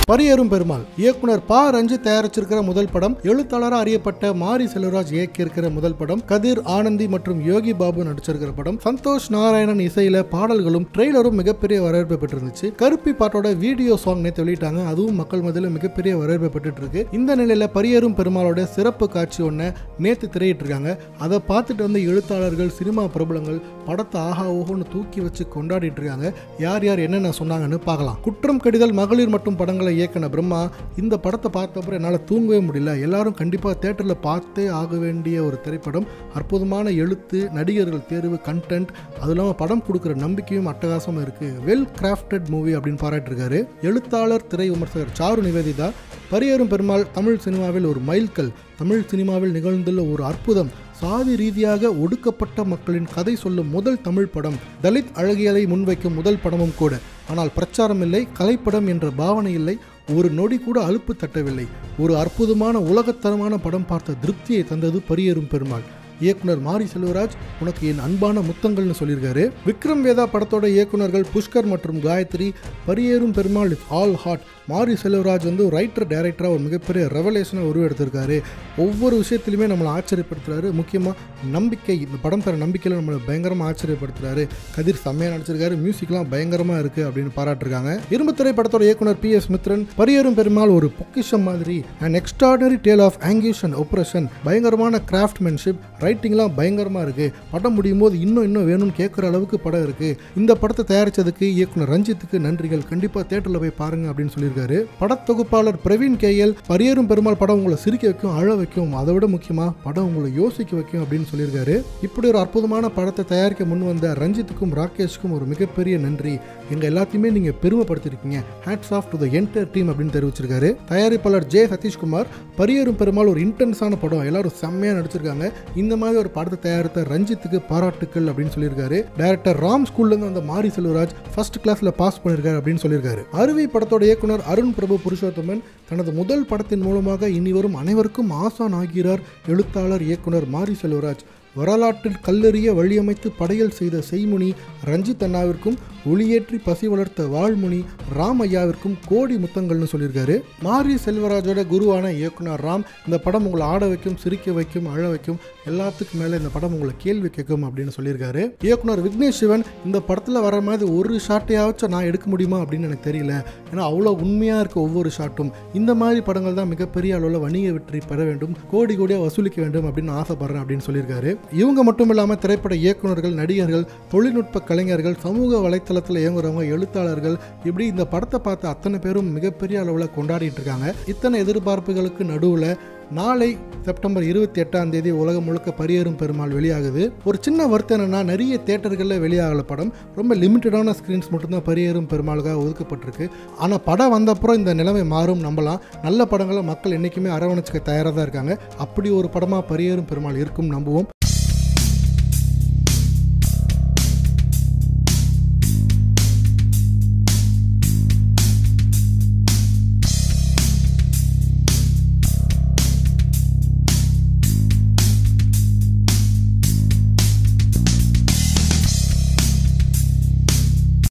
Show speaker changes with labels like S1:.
S1: பரியேறும் பெருமாள் இயக்குனர் ப ரஞ்சித் தயாரிச்சிருக்கிற முதல் படம் எழுத்தாளராக அறியப்பட்ட மாரி செல்வராஜ் இயக்கியிருக்கிற முதல் படம் கதிர் ஆனந்தி மற்றும் யோகி பாபு நடிச்சிருக்கிற படம் சந்தோஷ் நாராயணன் இசையில பாடல்களும் ட்ரெய்லரும் மிகப்பெரிய வரவேற்பை பெற்றிருந்துச்சு கருப்பி பாட்டோட வீடியோ சாங் நேற்று வெளியிட்டாங்க அதுவும் மக்கள் மத்தியில் மிகப்பெரிய வரவேற்பை பெற்றுட்டு இருக்கு இந்த நிலையில பரியேறும் பெருமாளோட சிறப்பு காட்சி ஒன்றை நேற்று திரையிட்டு இருக்காங்க அதை பார்த்துட்டு வந்து எழுத்தாளர்கள் சினிமா பிரபலங்கள் படத்தை ஆஹா ஓஹோன்னு தூக்கி வச்சு கொண்டாடிட்டு இருக்காங்க யார் யார் என்னென்ன சொன்னாங்கன்னு பார்க்கலாம் குற்றம் கடிதல் மகளிர் மற்றும் படங்களை இயக்குன பிரம்மா இந்த படத்தை பார்த்தப்பறம் என்னால் தூங்கவே முடியல எல்லாரும் கண்டிப்பாக தேட்டரில் பார்த்தே ஆக வேண்டிய ஒரு திரைப்படம் அற்புதமான எழுத்து நடிகர்கள் தேர்வு கண்டென்ட் அது இல்லாமல் படம் கொடுக்குற நம்பிக்கையும் அட்டகாசமும் இருக்குது வெல் கிராஃப்டட் மூவி அப்படின்னு பாராட்டிருக்காரு எழுத்தாளர் திரை விமர்சகர் சாரு நிவேதிதா பரியேறும் பெருமாள் தமிழ் சினிமாவில் ஒரு மைல்கல் தமிழ் சினிமாவில் நிகழ்ந்துள்ள ஒரு அற்புதம் சாதி ரீதியாக ஒடுக்கப்பட்ட மக்களின் கதை சொல்லும் முதல் தமிழ் படம் தலித் அழகியலை முன்வைக்கும் முதல் படமும் கூட ஆனால் பிரச்சாரம் இல்லை கலைப்படம் என்ற பாவனை இல்லை ஒரு நொடி கூட அலுப்பு தட்டவில்லை ஒரு அற்புதமான உலகத்தரமான படம் பார்த்த திருப்தியை தந்தது பரியேறும் பெருமாள் இயக்குனர் மாரி செல்வராஜ் உனக்கு என் அன்பான முத்தங்கள்னு சொல்லியிருக்காரு விக்ரம் வேதா படத்தோட இயக்குனர்கள் புஷ்கர் மற்றும் Gayathri Pariyerum Perumal it's all hot Mari Selvaraj வந்து ஒரு ரைட்டர் டைரக்டராக ஒரு மிகப்பெரிய ரெவலேஷனை உருவெடுத்திருக்காரு ஒவ்வொரு விஷயத்திலுமே நம்மளை ஆச்சரியப்படுத்துறாரு முக்கியமாக நம்பிக்கை இந்த படம் தர நம்பிக்கையில் நம்மளை பயங்கரமாக ஆச்சரியப்படுத்துறாரு கதிர் செம்மையாக நடிச்சிருக்காரு மியூசிக்லாம் பயங்கரமாக இருக்குது அப்படின்னு பாராட்டிருக்காங்க இரும்பு திரைப்படத்தோட இயக்குனர் பி எஸ் மித்ரன் பரியேறும் பெருமாள் ஒரு பொக்கிஷம் மாதிரி and extraordinary tale of anguish and oppression பயங்கரமான கிராஃப்ட்மேன்ஷிப் ரைட்டிங்லாம் பயங்கரமாக இருக்குது படம் முடியும் போது இன்னும் இன்னும் வேணும்னு கேட்குற அளவுக்கு படம் இருக்குது இந்த படத்தை தயாரித்ததுக்கு இயக்குனர் ரஞ்சித்துக்கு நன்றிகள் கண்டிப்பாக தேட்டரில் போய் பாருங்க அப்படின்னு சொல்லியிருக்காரு படத்தொகுப்பாளர் பிரவீன் கேஎல் பரியேறும் பெருமாள் படம் உங்களை சிரிக்க வைக்கும் அழ வைக்கும் அதை விட முக்கியமாக படம் உங்களை யோசிக்க வைக்கும் அப்படின்னு சொல்லியிருக்காரு இப்படி ஒரு அற்புதமான படத்தை தயாரிக்க முன் வந்த ரஞ்சித்துக்கும் ராகேஷுக்கும் ஒரு மிகப்பெரிய நன்றி எங்கள் எல்லாத்தையுமே நீங்கள் பெருமைப்படுத்திருக்கீங்க hats off to the entire team அப்படின்னு தெரிவிச்சிருக்காரு தயாரிப்பாளர் ஜே சதீஷ்குமார் பரியேறும் பெருமாள் ஒரு இன்டென்ஸான படம் எல்லாரும் செம்மையாக நடிச்சிருக்காங்க இந்த மாதிரி ஒரு படத்தை தயாரித்த ரஞ்சித்துக்கு பாராட்டுக்கள் அப்படின்னு சொல்லியிருக்காரு டைரக்டர் ராம் ஸ்கூல்லேருந்து வந்த மாரி செல்வராஜ் ஃபர்ஸ்ட் கிளாஸில் பாஸ் பண்ணியிருக்காரு அப்படின்னு சொல்லியிருக்காரு அருவி படத்தோட இயக்குனர் அருண் பிரபு புருஷோத்தமன் தனது முதல் படத்தின் மூலமாக இனி வரும் அனைவருக்கும் ஆசான் ஆகிறார் எழுத்தாளர் இயக்குனர் மாரி செல்வராஜ் வரலாற்றில் கல்லெறிய வழியமைத்து படையல் செய்த செய்முனி ரஞ்சித் அண்ணாவிற்கும் ஒளியேற்றி பசி வளர்த்த வாழ்முனி ராம் ஐயாவிற்கும் கோடி முத்தங்கள்னு சொல்லியிருக்காரு மாரி செல்வராஜோட குருவான இயக்குனர் ராம் இந்த படம் உங்களை ஆட வைக்கும் சிரிக்க வைக்கும் அழ வைக்கும் எல்லாத்துக்கும் மேலே இந்த படம் உங்களை கேள்வி கேட்கும் அப்படின்னு சொல்லியிருக்காரு இயக்குனர் விக்னேஷ் சிவன் இந்த படத்தில் வர மாதிரி ஒரு ஷாட்டையாச்சும் நான் எடுக்க முடியுமா அப்படின்னு எனக்கு தெரியல ஏன்னா அவ்வளோ உண்மையாக இருக்க ஒவ்வொரு ஷாட்டும் இந்த மாதிரி படங்கள் தான் மிகப்பெரிய அளவில் வணிக வெற்றி பெற வேண்டும் கோடி கோடியாக வசூலிக்க வேண்டும் அப்படின்னு ஆசைப்படுறேன் அப்படின்னு சொல்லியிருக்காரு இவங்க மட்டும் இல்லாமல் திரைப்பட இயக்குனர்கள் நடிகர்கள் தொழில்நுட்ப கலைஞர்கள் சமூக வலைத்தளத்தில் இயங்குறவங்க எழுத்தாளர்கள் இப்படி இந்த படத்தை பார்த்த அத்தனை பேரும் மிகப்பெரிய அளவில் கொண்டாடிட்டு இருக்காங்க இத்தனை எதிர்பார்ப்புகளுக்கு நடுவில் நாளை செப்டம்பர் இருபத்தி எட்டாம் தேதி உலகம் முழுக்க பரியேறும் பெருமாள் வெளியாகுது ஒரு சின்ன வருத்தம் என்னன்னா நிறைய தேட்டர்களில் வெளியாகல படம் ரொம்ப லிமிட்டடான ஸ்க்ரீன்ஸ் மட்டும்தான் பரியேறும் பெருமாளுக்காக ஒதுக்கப்பட்டிருக்கு ஆனால் படம் வந்தப்புறம் இந்த நிலைமை மாறும் நம்பலாம் நல்ல படங்களை மக்கள் என்றைக்குமே அரவணைச்சிக்க தயாராக தான் இருக்காங்க அப்படி ஒரு படமாக பரியேறும் பெருமாள் இருக்கும் நம்புவோம்